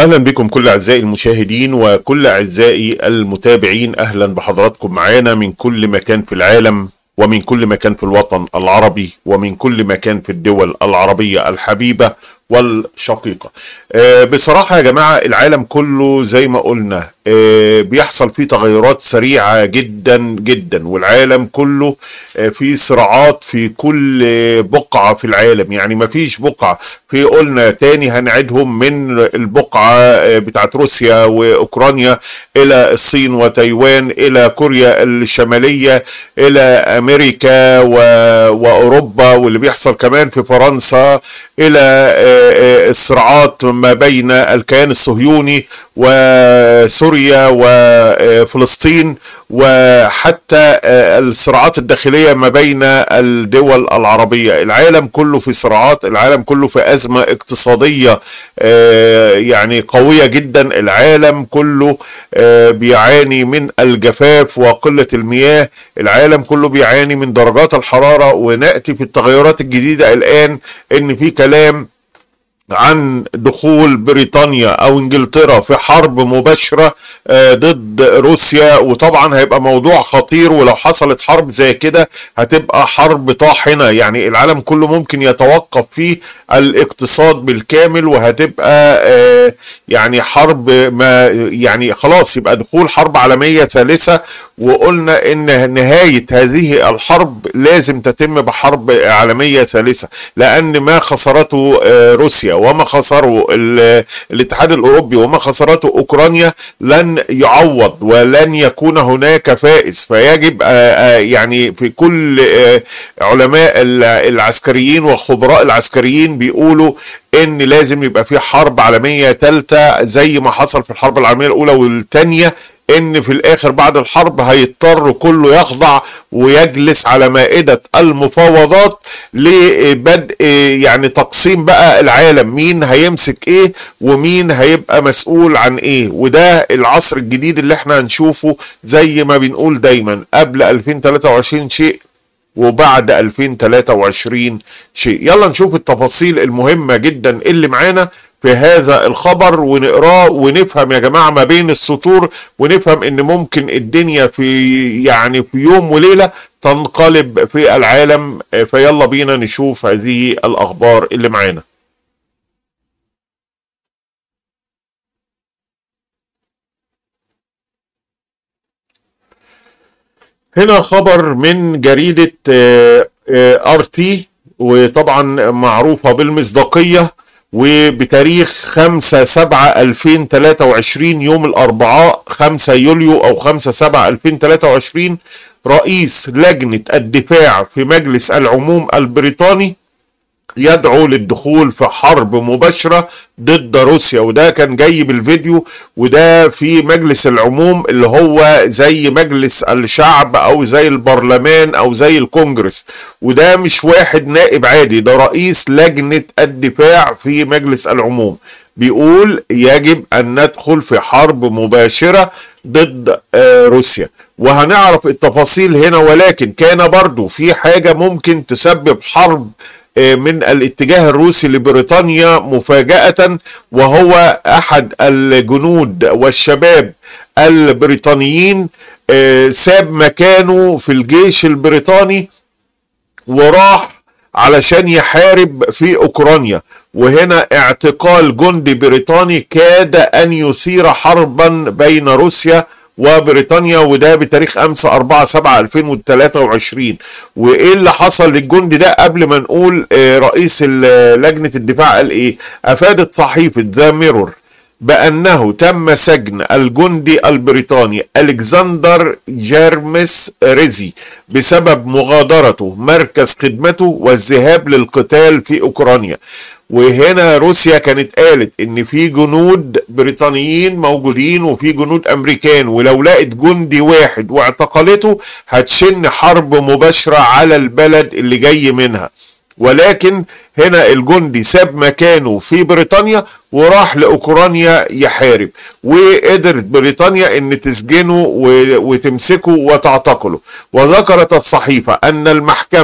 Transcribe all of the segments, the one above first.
اهلا بكم كل اعزائي المشاهدين وكل اعزائي المتابعين اهلا بحضراتكم معانا من كل مكان في العالم ومن كل مكان في الوطن العربي ومن كل مكان في الدول العربيه الحبيبه والشقيقه. آه بصراحه يا جماعه العالم كله زي ما قلنا آه بيحصل فيه تغيرات سريعه جدا جدا والعالم كله آه في صراعات في كل بقعه في العالم يعني ما فيش بقعه في قلنا تاني هنعدهم من البقعه بتاعت روسيا واوكرانيا الى الصين وتايوان الى كوريا الشماليه الى امريكا و... واوروبا واللي بيحصل كمان في فرنسا الى الصراعات ما بين الكيان الصهيوني وسوريا وفلسطين وحتى الصراعات الداخليه ما بين الدول العربيه العالم كله في صراعات العالم كله في ازمه اقتصاديه يعني قويه جدا العالم كله بيعاني من الجفاف وقله المياه العالم كله بيعاني من درجات الحراره وناتي في التغيرات الجديده الان ان في كلام عن دخول بريطانيا او انجلترا في حرب مباشره ضد روسيا وطبعا هيبقى موضوع خطير ولو حصلت حرب زي كده هتبقى حرب طاحنه يعني العالم كله ممكن يتوقف فيه الاقتصاد بالكامل وهتبقى يعني حرب ما يعني خلاص يبقى دخول حرب عالميه ثالثه وقلنا ان نهايه هذه الحرب لازم تتم بحرب عالميه ثالثه لان ما خسرته روسيا وما خسره الاتحاد الاوروبي وما خسرته اوكرانيا لن يعوض ولن يكون هناك فائز فيجب يعني في كل علماء العسكريين وخبراء العسكريين بيقولوا ان لازم يبقى في حرب عالميه ثالثه زي ما حصل في الحرب العالميه الاولى والثانيه ان في الاخر بعد الحرب هيضطر كله يخضع ويجلس على مائدة المفاوضات لبدء يعني تقسيم بقى العالم مين هيمسك ايه ومين هيبقى مسؤول عن ايه وده العصر الجديد اللي احنا هنشوفه زي ما بنقول دايما قبل 2023 شيء وبعد 2023 شيء يلا نشوف التفاصيل المهمة جدا اللي معانا في هذا الخبر ونقراه ونفهم يا جماعه ما بين السطور ونفهم ان ممكن الدنيا في يعني في يوم وليله تنقلب في العالم فيلا بينا نشوف هذه الاخبار اللي معانا هنا خبر من جريده ار تي وطبعا معروفه بالمصداقيه وبتاريخ 5 7 2023 يوم الاربعاء 5 يوليو او 5 7 2023 رئيس لجنه الدفاع في مجلس العموم البريطاني يدعو للدخول في حرب مباشرة ضد روسيا وده كان جاي بالفيديو وده في مجلس العموم اللي هو زي مجلس الشعب او زي البرلمان او زي الكونجرس وده مش واحد نائب عادي ده رئيس لجنة الدفاع في مجلس العموم بيقول يجب ان ندخل في حرب مباشرة ضد روسيا وهنعرف التفاصيل هنا ولكن كان برضو في حاجة ممكن تسبب حرب من الاتجاه الروسي لبريطانيا مفاجأة وهو أحد الجنود والشباب البريطانيين ساب مكانه في الجيش البريطاني وراح علشان يحارب في أوكرانيا وهنا اعتقال جندي بريطاني كاد أن يثير حربا بين روسيا وبريطانيا وده بتاريخ 5 4 7 2023 وايه اللي حصل للجندي ده قبل ما نقول رئيس لجنه الدفاع قال ايه افادت صحيفه ذا ميرور بأنه تم سجن الجندي البريطاني ألكسندر جيرمس ريزي بسبب مغادرته مركز خدمته والذهاب للقتال في أوكرانيا وهنا روسيا كانت قالت ان في جنود بريطانيين موجودين وفي جنود امريكان ولو لقت جندي واحد واعتقلته هتشن حرب مباشرة على البلد اللي جاي منها ولكن هنا الجندي ساب مكانه في بريطانيا وراح لاوكرانيا يحارب وقدرت بريطانيا ان تسجنه وتمسكه وتعتقله وذكرت الصحيفه ان المحكمه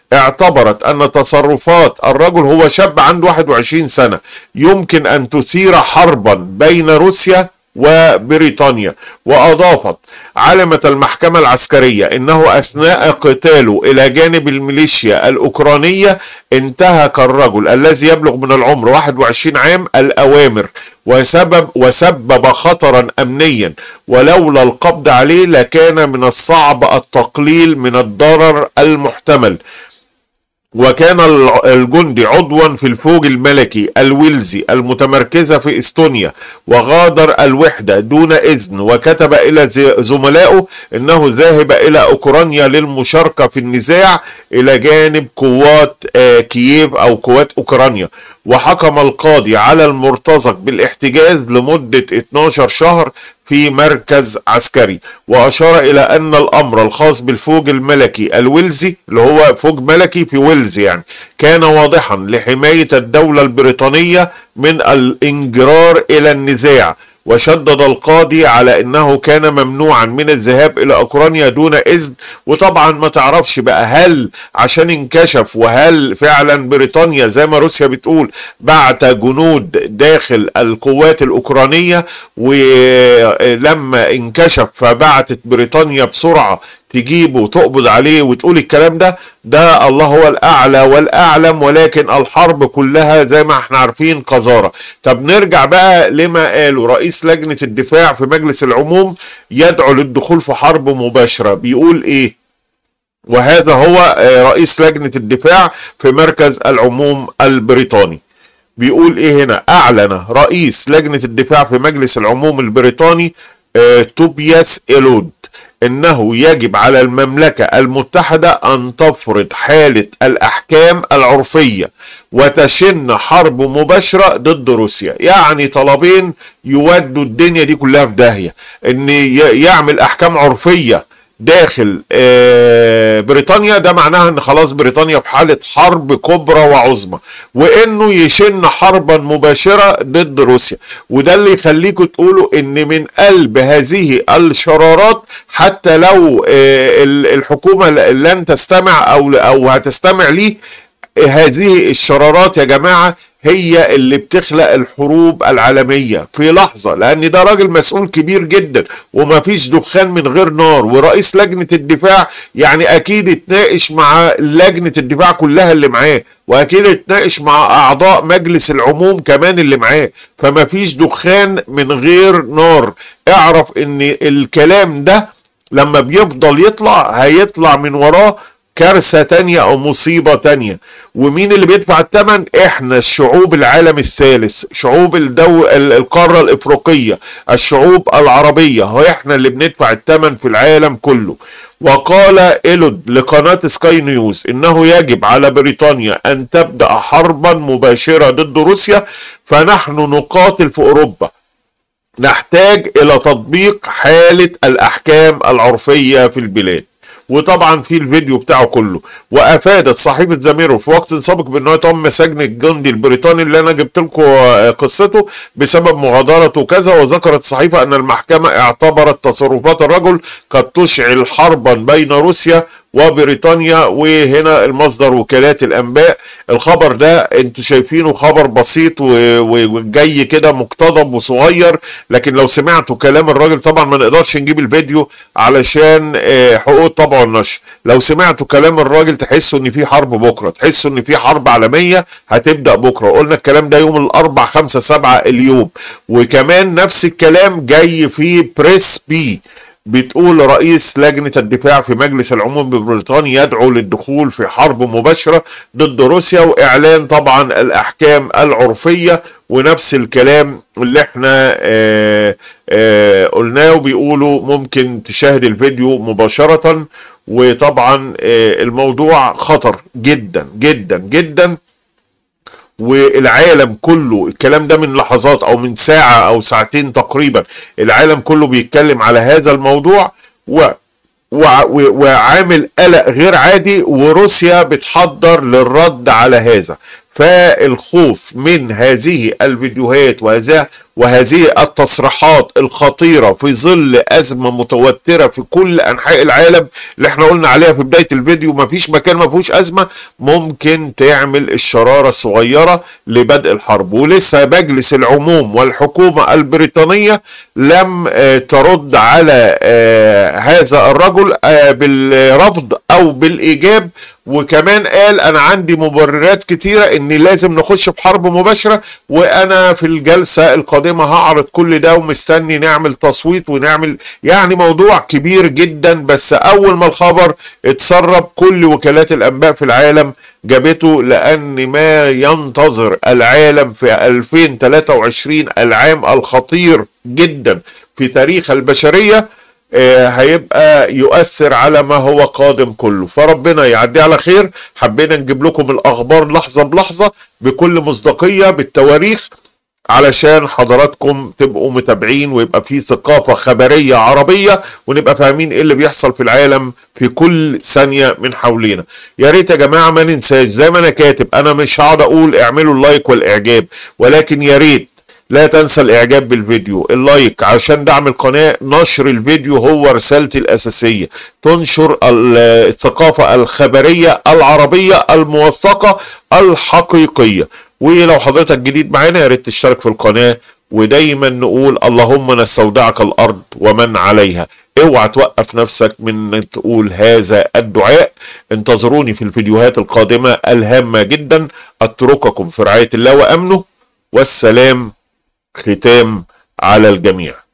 اعتبرت أن تصرفات الرجل هو شاب عنده 21 سنة يمكن أن تثير حربا بين روسيا وبريطانيا وأضافت علمت المحكمة العسكرية أنه أثناء قتاله إلى جانب الميليشيا الأوكرانية انتهك الرجل الذي يبلغ من العمر 21 عام الأوامر وسبب وسبب خطرا أمنيا ولولا القبض عليه لكان من الصعب التقليل من الضرر المحتمل وكان الجندي عضوا في الفوج الملكي الويلزي المتمركزة في استونيا وغادر الوحدة دون إذن وكتب إلى زملائه أنه ذاهب إلى أوكرانيا للمشاركة في النزاع إلى جانب قوات كييف أو قوات أوكرانيا وحكم القاضي على المرتزق بالاحتجاز لمدة 12 شهر في مركز عسكري وأشار إلى أن الأمر الخاص بالفوج الملكي الويلزي اللي هو فوج ملكي في ويلز يعني كان واضحا لحماية الدولة البريطانية من الانجرار إلى النزاع وشدد القاضي على انه كان ممنوعا من الذهاب الى اوكرانيا دون اذن وطبعا ما تعرفش بقى هل عشان انكشف وهل فعلا بريطانيا زي ما روسيا بتقول بعت جنود داخل القوات الاوكرانيه ولما انكشف فبعتت بريطانيا بسرعه تجيبه وتقبض عليه وتقول الكلام ده ده الله هو الاعلى والاعلم ولكن الحرب كلها زي ما احنا عارفين قذاره طب نرجع بقى لما قاله رئيس لجنه الدفاع في مجلس العموم يدعو للدخول في حرب مباشره بيقول ايه وهذا هو رئيس لجنه الدفاع في مركز العموم البريطاني بيقول ايه هنا اعلن رئيس لجنه الدفاع في مجلس العموم البريطاني توبياس إيلود انه يجب على المملكة المتحدة ان تفرض حالة الاحكام العرفية وتشن حرب مباشرة ضد روسيا يعني طلبين يودوا الدنيا دي كلها في داهية ان يعمل احكام عرفية داخل بريطانيا ده معناها ان خلاص بريطانيا في حالة حرب كبرى وعظمى وانه يشن حربا مباشرة ضد روسيا وده اللي يخليكم تقولوا ان من قلب هذه الشرارات حتى لو الحكومة لن تستمع او او هتستمع ليه هذه الشرارات يا جماعه هي اللي بتخلق الحروب العالمية في لحظة لأن ده راجل مسؤول كبير جدا ومفيش دخان من غير نار ورئيس لجنة الدفاع يعني أكيد اتناقش مع لجنة الدفاع كلها اللي معاه وأكيد اتناقش مع أعضاء مجلس العموم كمان اللي معاه فمفيش دخان من غير نار اعرف ان الكلام ده لما بيفضل يطلع هيطلع من وراه كارثة تانية أو مصيبة تانية ومين اللي بيدفع الثمن احنا الشعوب العالم الثالث شعوب الدو القارة الإفريقية الشعوب العربية هو احنا اللي بندفع الثمن في العالم كله وقال إيلود لقناة سكاي نيوز إنه يجب على بريطانيا أن تبدأ حربا مباشرة ضد روسيا فنحن نقاتل في أوروبا نحتاج إلى تطبيق حالة الأحكام العرفية في البلاد وطبعا في الفيديو بتاعه كله وافادت صحيفه زميرو في وقت سابق بانه تم سجن الجندي البريطاني اللي انا جبت لكم قصته بسبب مغادرته كذا وذكرت الصحيفه ان المحكمه اعتبرت تصرفات الرجل قد تشعل حربا بين روسيا وبريطانيا وهنا المصدر وكالات الانباء الخبر ده انتوا شايفينه خبر بسيط وجاي كده مقتضب وصغير لكن لو سمعتوا كلام الراجل طبعا ما نقدرش نجيب الفيديو علشان حقوق الطبع والنشر لو سمعتوا كلام الراجل تحسوا ان في حرب بكره تحسوا ان في حرب عالميه هتبدا بكره قلنا الكلام ده يوم الاربع خمسة سبعة اليوم وكمان نفس الكلام جاي في بريس بي بتقول رئيس لجنة الدفاع في مجلس العموم البريطاني يدعو للدخول في حرب مباشرة ضد روسيا وإعلان طبعا الأحكام العرفية ونفس الكلام اللي احنا آآ آآ قلناه وبيقولوا ممكن تشاهد الفيديو مباشرة وطبعا الموضوع خطر جدا جدا جدا والعالم كله الكلام ده من لحظات او من ساعة او ساعتين تقريبا العالم كله بيتكلم على هذا الموضوع و وعامل قلق غير عادي وروسيا بتحضر للرد على هذا فالخوف من هذه الفيديوهات وهذا وهذه التصريحات الخطيرة في ظل أزمة متوترة في كل أنحاء العالم اللي احنا قلنا عليها في بداية الفيديو مفيش مكان ما فيهوش أزمة ممكن تعمل الشرارة الصغيرة لبدء الحرب ولسه مجلس العموم والحكومة البريطانية لم آه، ترد على آه، هذا الرجل آه، بالرفض أو بالإيجاب وكمان قال انا عندي مبررات كتيرة اني لازم نخش في حرب مباشرة وانا في الجلسة القادمة هعرض كل ده ومستني نعمل تصويت ونعمل يعني موضوع كبير جدا بس اول ما الخبر اتسرب كل وكالات الانباء في العالم جابته لان ما ينتظر العالم في 2023 العام الخطير جدا في تاريخ البشريه آه، هيبقى يؤثر على ما هو قادم كله فربنا يعدي على خير حبينا نجيب لكم الاخبار لحظه بلحظه بكل مصداقيه بالتواريخ علشان حضراتكم تبقوا متابعين ويبقى في ثقافه خبريه عربيه ونبقى فاهمين ايه اللي بيحصل في العالم في كل ثانيه من حوالينا يا ريت يا جماعه ما ننساش زي ما انا كاتب انا مش هقعد اقول اعملوا اللايك والاعجاب ولكن يا ريت لا تنسى الاعجاب بالفيديو اللايك عشان دعم القناة نشر الفيديو هو رسالتي الاساسية تنشر الثقافة الخبرية العربية الموثقة الحقيقية ولو حضرتك جديد معانا يا ريت تشترك في القناة ودايما نقول اللهم نستودعك الارض ومن عليها اوعى توقف نفسك من ان تقول هذا الدعاء انتظروني في الفيديوهات القادمة الهامة جدا اترككم في رعاية الله وامنه والسلام ختام على الجميع